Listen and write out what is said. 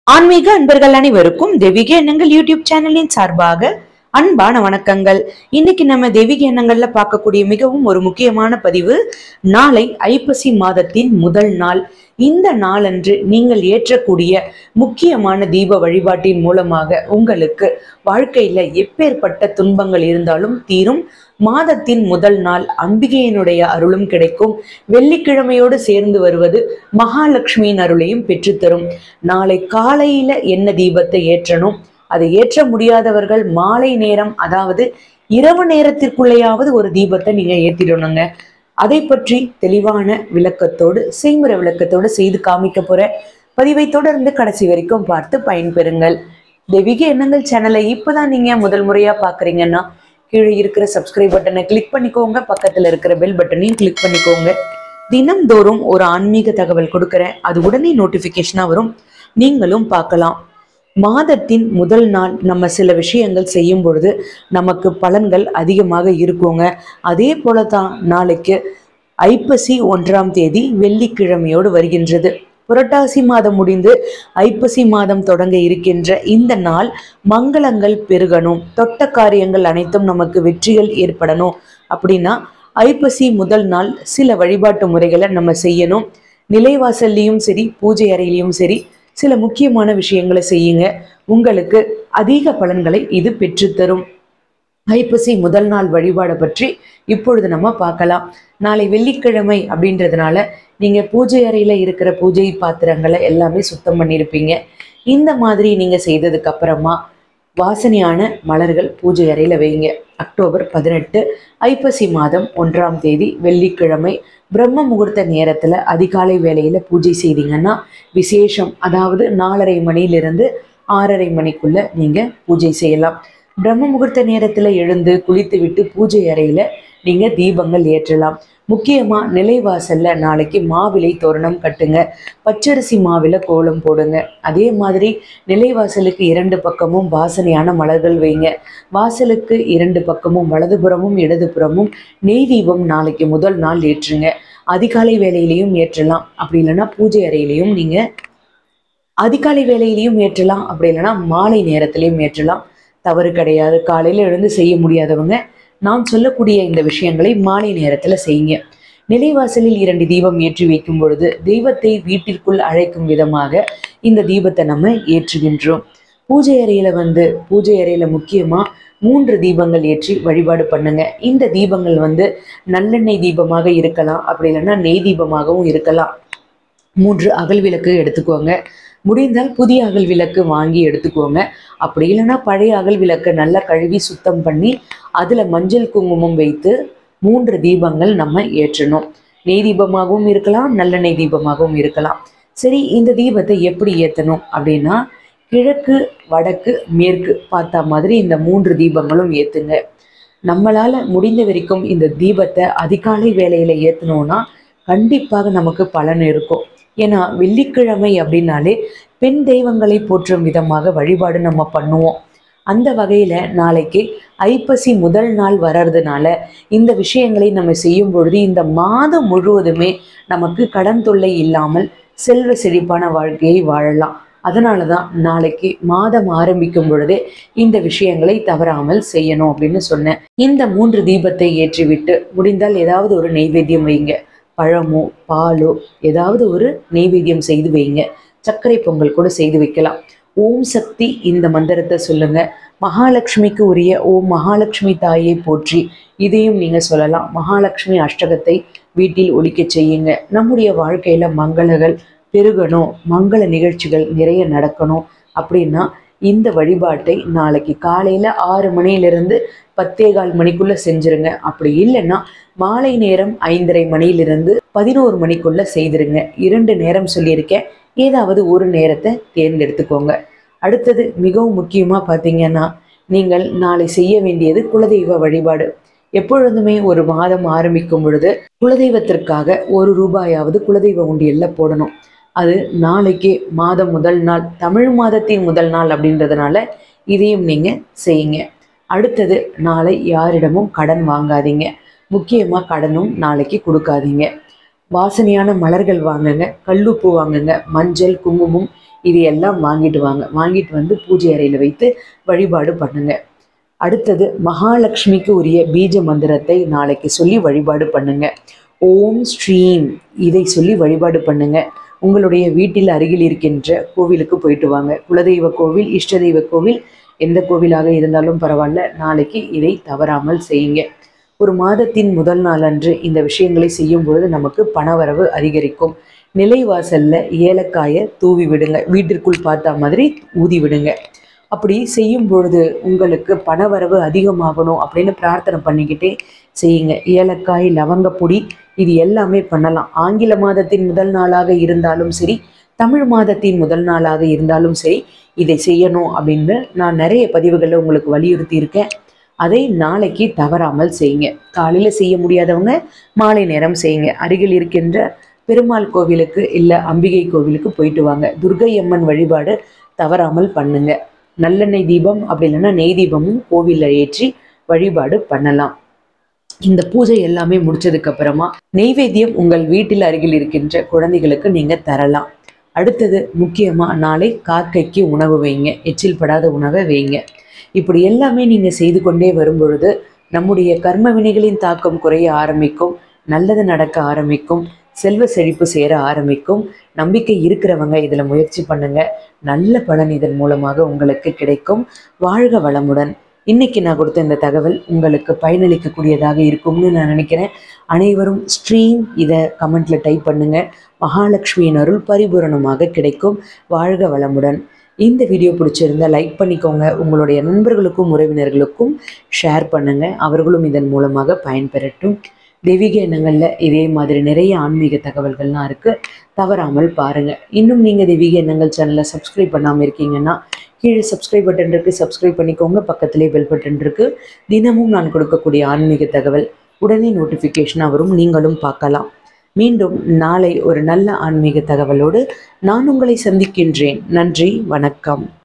ஆன்மீக அன்பர்கள் அனைவருக்கும் தெய்வீக எண்ணங்கள் யூடியூப் சேனலின் சார்பாக அன்பான வணக்கங்கள் இன்னைக்கு நம்ம தெய்வீக எண்ணங்கள்ல பார்க்கக்கூடிய மிகவும் ஒரு முக்கியமான பதிவு நாளை ஐப்பசி மாதத்தின் முதல் நாள் இந்த நாளன்று நீங்கள் ஏற்றக்கூடிய முக்கியமான தீப வழிபாட்டின் மூலமாக உங்களுக்கு வாழ்க்கையில எப்பேற்பட்ட துன்பங்கள் இருந்தாலும் தீரும் மாதத்தின் முதல் நாள் அம்பிகையினுடைய அருளும் கிடைக்கும் வெள்ளிக்கிழமையோடு சேர்ந்து வருவது மகாலட்சுமியின் அருளையும் பெற்றுத்தரும் நாளை காலையில என்ன தீபத்தை ஏற்றணும் அதை ஏற்ற முடியாதவர்கள் மாலை நேரம் அதாவது இரவு நேரத்திற்குள்ளேயாவது ஒரு தீபத்தை நீங்க ஏத்திடணுங்க அதை பற்றி தெளிவான விளக்கத்தோடு செய்முறை விளக்கத்தோடு செய்து காமிக்க போற பதிவை தொடர்ந்து கடைசி வரைக்கும் பார்த்து பயன்பெறுங்கள் தெய்வீக எண்ணங்கள் சேனலை இப்பதான் நீங்க முதல் முறையா பாக்குறீங்கன்னா கீழே இருக்கிற சப்ஸ்கிரைப் பட்டனை கிளிக் பண்ணிக்கோங்க பக்கத்துல இருக்கிற பெல் பட்டனையும் கிளிக் பண்ணிக்கோங்க தினம்தோறும் ஒரு ஆன்மீக தகவல் கொடுக்குறேன் அது உடனே நோட்டிஃபிகேஷனாக வரும் நீங்களும் பார்க்கலாம் மாதத்தின் முதல் நாள் நம்ம சில விஷயங்கள் செய்யும் பொழுது நமக்கு பலன்கள் அதிகமாக இருக்குங்க அதே போல தான் நாளைக்கு ஐப்பசி ஒன்றாம் தேதி வெள்ளிக்கிழமையோடு வருகின்றது புரட்டாசி மாதம் முடிந்து ஐப்பசி மாதம் தொடங்க இருக்கின்ற இந்த நாள் மங்களங்கள் பெருகணும் தொட்ட காரியங்கள் அனைத்தும் நமக்கு வெற்றிகள் ஏற்படணும் அப்படின்னா ஐப்பசி முதல் நாள் சில வழிபாட்டு முறைகளை நம்ம செய்யணும் நிலைவாசல்லையும் சரி பூஜை அறையிலையும் சரி சில முக்கியமான விஷயங்களை செய்யுங்க உங்களுக்கு அதிக பலன்களை இது பெற்றுத்தரும் ஐப்பசி முதல் நாள் வழிபாடை பற்றி இப்பொழுது நம்ம பார்க்கலாம் நாளை வெள்ளிக்கிழமை அப்படின்றதுனால நீங்க பூஜை அறையில இருக்கிற பூஜை பாத்திரங்களை எல்லாமே சுத்தம் பண்ணியிருப்பீங்க இந்த மாதிரி நீங்க செய்ததுக்கு அப்புறமா வாசனையான மலர்கள் பூஜை அறையில வைங்க அக்டோபர் பதினெட்டு ஐப்பசி மாதம் ஒன்றாம் தேதி வெள்ளிக்கிழமை பிரம்ம முகூர்த்த நேரத்துல அதிகாலை வேளையில பூஜை செய்தீங்கன்னா விசேஷம் அதாவது நாலரை மணியிலிருந்து ஆறரை மணிக்குள்ள நீங்க பூஜை செய்யலாம் பிரம்ம முகூர்த்த நேரத்துல எழுந்து குளித்து விட்டு பூஜை அறையில நீங்க தீபங்கள் ஏற்றலாம் முக்கியமா நிலைவாசல்ல நாளைக்கு மாவிலை தோரணம் கட்டுங்க பச்சரிசி மாவில கோலம் போடுங்க அதே மாதிரி நிலைவாசலுக்கு இரண்டு பக்கமும் வாசனையான மலர்கள் வைங்க வாசலுக்கு இரண்டு பக்கமும் வலதுபுறமும் இடதுபுறமும் நெய் தீபம் நாளைக்கு முதல் நாள் ஏற்றுங்க அதிகாலை வேலையிலையும் ஏற்றலாம் அப்படி இல்லைன்னா பூஜை அறையிலையும் நீங்க அதிகாலை வேலையிலையும் ஏற்றலாம் அப்படி இல்லைன்னா மாலை நேரத்திலையும் ஏற்றலாம் தவறு கிடையாது காலையில் எழுந்து செய்ய முடியாதவங்க நான் சொல்லக்கூடிய இந்த விஷயங்களை மாலை நேரத்தில் செய்யுங்க நிலைவாசலில் இரண்டு தீபம் ஏற்றி வைக்கும் பொழுது தெய்வத்தை வீட்டிற்குள் அழைக்கும் விதமாக இந்த தீபத்தை நம்ம ஏற்றுகின்றோம் பூஜை அறையில வந்து பூஜை அறையில முக்கியமா மூன்று தீபங்கள் ஏற்றி வழிபாடு பண்ணுங்க இந்த தீபங்கள் வந்து நல்லெண்ணெய் தீபமாக இருக்கலாம் அப்படி இல்லைன்னா நெய் தீபமாகவும் இருக்கலாம் மூன்று அகல் விளக்கு எடுத்துக்கோங்க முடிந்தால் புதிய அகல் விளக்கு வாங்கி எடுத்துக்கோங்க அப்படி இல்லைன்னா பழைய அகல் விளக்கை நல்லா கழுவி சுத்தம் பண்ணி அதில் மஞ்சள் குங்குமம் வைத்து மூன்று தீபங்கள் நம்ம ஏற்றணும் நெய் தீபமாகவும் இருக்கலாம் நல்லெண்ணெய் தீபமாகவும் இருக்கலாம் சரி இந்த தீபத்தை எப்படி ஏற்றணும் அப்படின்னா கிழக்கு வடக்கு மேற்கு பார்த்தா மாதிரி இந்த மூன்று தீபங்களும் ஏற்றுங்க நம்மளால் முடிந்த வரைக்கும் இந்த தீபத்தை அதிகாலை வேலையில் ஏற்றினோன்னா கண்டிப்பாக நமக்கு பலன் இருக்கும் ஏன்னா வெள்ளிக்கிழமை அப்படின்னாலே பெண் தெய்வங்களை போற்றும் விதமாக வழிபாடு நம்ம பண்ணுவோம் அந்த வகையில் நாளைக்கு ஐப்பசி முதல் நாள் வர்றதுனால இந்த விஷயங்களை நம்ம செய்யும் பொழுது இந்த மாதம் முழுவதுமே நமக்கு கடன் தொல்லை இல்லாமல் செல்வ செழிப்பான வாழ்க்கையை வாழலாம் அதனால தான் நாளைக்கு மாதம் ஆரம்பிக்கும் பொழுதே இந்த விஷயங்களை தவறாமல் செய்யணும் அப்படின்னு சொன்னேன் இந்த மூன்று தீபத்தை ஏற்றிவிட்டு முடிந்தால் ஏதாவது ஒரு நெய்வேத்தியம் வைங்க பழமோ பாலோ ஏதாவது ஒரு நெய்வேத்தியம் செய்து வைங்க சர்க்கரை பொங்கல் கூட செய்து வைக்கலாம் ஓம் சக்தி இந்த மந்திரத்தை சொல்லுங்க மகாலட்சுமிக்கு உரிய ஓம் மகாலட்சுமி தாயை போற்றி இதையும் நீங்க சொல்லலாம் மகாலட்சுமி அஷ்டகத்தை வீட்டில் ஒலிக்கச் செய்யுங்க நம்முடைய வாழ்க்கையில மங்களங்கள் பெருகணும் மங்கள நிகழ்ச்சிகள் நிறைய நடக்கணும் அப்படின்னா இந்த வழிபாட்டை நாளைக்கு காலையில ஆறு மணியிலிருந்து பத்தே கால் மணிக்குள்ள செஞ்சிருங்க அப்படி இல்லைன்னா மாலை நேரம் ஐந்தரை மணியிலிருந்து பதினோரு மணிக்குள்ள செய்திருங்க இரண்டு நேரம் சொல்லியிருக்கேன் ஏதாவது ஒரு நேரத்தை தேர்ந்தெடுத்துக்கோங்க அடுத்தது மிகவும் முக்கியமாக பார்த்தீங்கன்னா நீங்கள் நாளை செய்ய வேண்டியது குலதெய்வ வழிபாடு எப்பொழுதுமே ஒரு மாதம் ஆரம்பிக்கும் பொழுது குலதெய்வத்திற்காக ஒரு ரூபாயாவது குலதெய்வ உண்டியல்ல போடணும் அது நாளைக்கு மாதம் முதல் நாள் தமிழ் மாதத்தின் முதல் நாள் அப்படின்றதுனால இதையும் நீங்கள் செய்யுங்க அடுத்தது நாளை யாரிடமும் கடன் வாங்காதீங்க முக்கியமாக கடனும் நாளைக்கு கொடுக்காதீங்க வாசனையான மலர்கள் வாங்குங்க கல்லுப்பு வாங்குங்க மஞ்சள் குங்குமம் இது எல்லாம் வாங்கிட்டு வாங்க வாங்கிட்டு வந்து பூஜை அறையில் வைத்து வழிபாடு பண்ணுங்க அடுத்தது மகாலட்சுமிக்கு உரிய பீஜ மந்திரத்தை நாளைக்கு சொல்லி வழிபாடு பண்ணுங்க ஓம் ஸ்ரீம் இதை சொல்லி வழிபாடு பண்ணுங்க உங்களுடைய வீட்டில் அருகில் இருக்கின்ற கோவிலுக்கு போயிட்டு வாங்க குலதெய்வ கோவில் இஷ்ட தெய்வ கோவில் எந்த கோவிலாக இருந்தாலும் பரவாயில்ல நாளைக்கு இதை தவறாமல் செய்யுங்க ஒரு மாதத்தின் முதல் நாள் அன்று இந்த விஷயங்களை செய்யும் பொழுது நமக்கு பணவரவு அதிகரிக்கும் நிலைவாசல்ல ஏலக்காயை தூவி விடுங்க வீட்டிற்குள் பார்த்த மாதிரி ஊதி விடுங்க அப்படி செய்யும் பொழுது உங்களுக்கு பணவரவு அதிகமாகணும் அப்படின்னு பிரார்த்தனை பண்ணிக்கிட்டே செய்யுங்க ஏலக்காய் லவங்கப்பொடி இது எல்லாமே பண்ணலாம் ஆங்கில மாதத்தின் முதல் நாளாக இருந்தாலும் சரி தமிழ் மாதத்தின் முதல் நாளாக இருந்தாலும் சரி இதை செய்யணும் அப்படின்னு நான் நிறைய பதிவுகளில் உங்களுக்கு வலியுறுத்தி இருக்கேன் அதை நாளைக்கு தவறாமல் செய்யுங்க காலையில் செய்ய முடியாதவங்க மாலை நேரம் செய்யுங்க அருகில் இருக்கின்ற பெருமாள் கோவிலுக்கு இல்லை அம்பிகை கோவிலுக்கு போயிட்டு வாங்க துர்கை அம்மன் வழிபாடு தவறாமல் பண்ணுங்க நல்லெண்ணெய் தீபம் அப்படி இல்லைன்னா நெய் தீபமும் கோவிலில் ஏற்றி வழிபாடு பண்ணலாம் இந்த பூஜை எல்லாமே முடிச்சதுக்கு அப்புறமா நெய்வேத்தியம் உங்கள் வீட்டில் அருகில் இருக்கின்ற குழந்தைகளுக்கு நீங்க தரலாம் அடுத்தது முக்கியமா நாளை காக்கைக்கு உணவு வைங்க எச்சில் படாத உணவை வைங்க இப்படி எல்லாமே நீங்க செய்து கொண்டே வரும் பொழுது நம்முடைய கர்ம வினைகளின் தாக்கம் குறைய ஆரம்பிக்கும் நல்லது நடக்க ஆரம்பிக்கும் செல்வ செழிப்பு சேர ஆரம்பிக்கும் நம்பிக்கை இருக்கிறவங்க இதில் முயற்சி பண்ணுங்க நல்ல பலன் இதன் மூலமாக உங்களுக்கு கிடைக்கும் வாழ்க வளமுடன் இன்னைக்கு நான் கொடுத்த இந்த தகவல் உங்களுக்கு பயனளிக்கக்கூடியதாக இருக்கும்னு நான் நினைக்கிறேன் அனைவரும் ஸ்ட்ரீம் இதை கமெண்ட்ல டைப் பண்ணுங்க மகாலட்சுமியின் அருள் பரிபூரணமாக கிடைக்கும் வாழ்க வளமுடன் இந்த வீடியோ பிடிச்சிருந்தா லைக் பண்ணிக்கோங்க உங்களுடைய நண்பர்களுக்கும் உறவினர்களுக்கும் ஷேர் பண்ணுங்க அவர்களும் இதன் மூலமாக பயன்பெறட்டும் தெய்வீக எண்ணங்களில் இதே மாதிரி நிறைய ஆன்மீக தகவல்கள்லாம் இருக்குது தவறாமல் பாருங்கள் இன்னும் நீங்கள் தெய்வீக எண்ணங்கள் சேனலை சப்ஸ்கிரைப் பண்ணாமல் இருக்கீங்கன்னா கீழே சப்ஸ்கிரைப் பட்டன் இருக்குது சப்ஸ்கிரைப் பண்ணிக்கோங்க பக்கத்திலே பெல் பட்டன் இருக்குது தினமும் நான் கொடுக்கக்கூடிய ஆன்மீக தகவல் உடனே நோட்டிஃபிகேஷனாக வரும் நீங்களும் பார்க்கலாம் மீண்டும் நாளை ஒரு நல்ல ஆன்மீக தகவலோடு நான் உங்களை சந்திக்கின்றேன் நன்றி வணக்கம்